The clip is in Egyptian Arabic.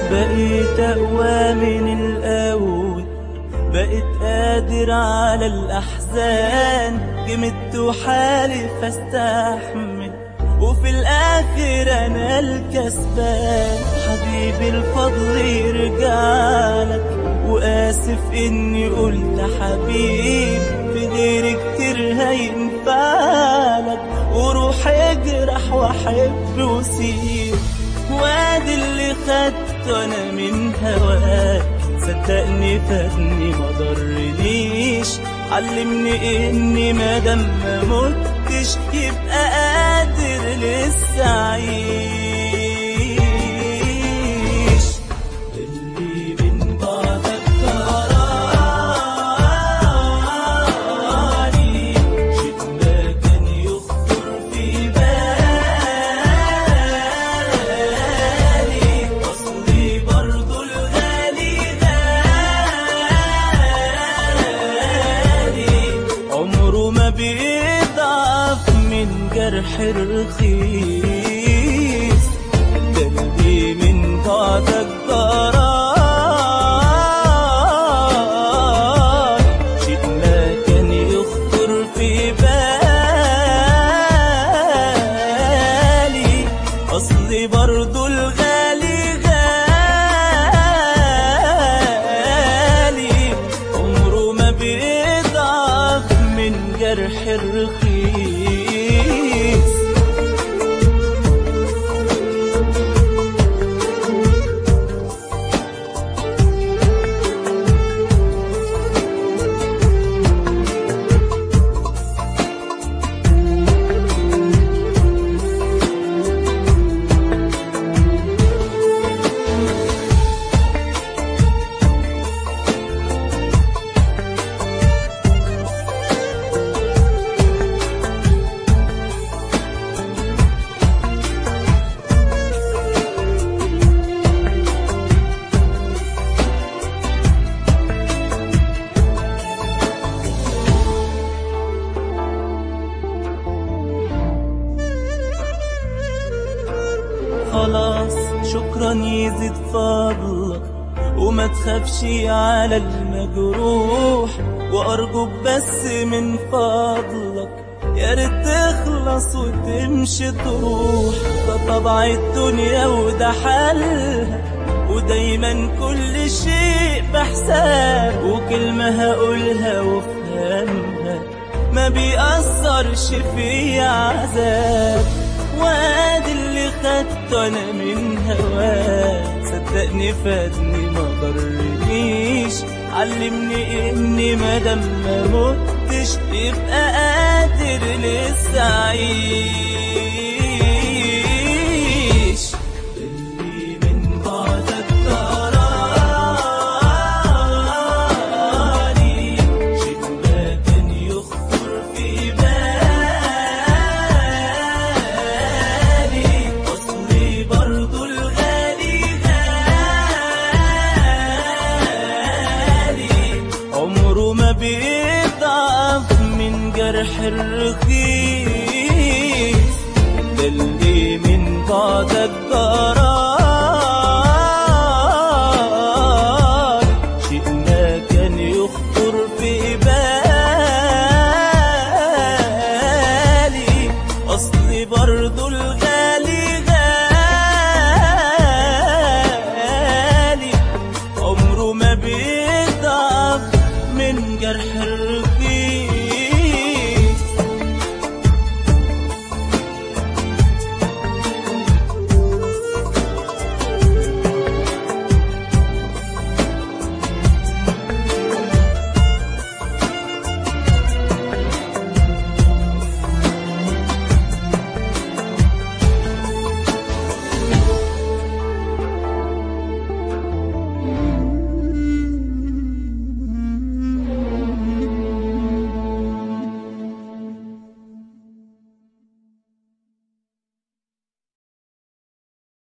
بقيت أقوى من الأول بقيت قادر على الأحزان جمدت وحالف أستحمل وفي الآخر أنا الكسبان حبيبي الفضل يرجع لك وآسف إني قلت حبيب في غير كتير هينفعلك وروح اجرح واحب وسيب وادي اللي خدته انا من هواك صدقني فادني ما ضرنيش علمني اني ما دام ما متش يبقى قادر لسه اعيش اللي من بعدك جرالي شيء ما كان يخطر في بالي اصلي برضو الغالي غالي عمره ما بيضعف من جرح رخيص قلبي من بعدك ضرار شيء ما كان يخطر في بالي أصلي برضو الغالي غالي عمره ما بيضعف من جرح الرخيص خلاص شكرا يزيد فضلك وما تخافش على المجروح وارجوك بس من فضلك يا ريت تخلص وتمشي تروح ده طبع الدنيا وده حالها ودايما كل شيء بحساب وكلمة هقولها وافهمها ما بيأثرش في عذاب وادي اللي خدته انا من هواك صدقني فادني ما ضرنيش علمني اني ما دام ما متش يبقى قادر لسه اعيش اللي من بعدك جرالي شيء ما كان يخطر في بالي اصلي برضو الغالي غالي عمره ما بيضعف من جرح الرخيص ده اللي من بعدك ضاع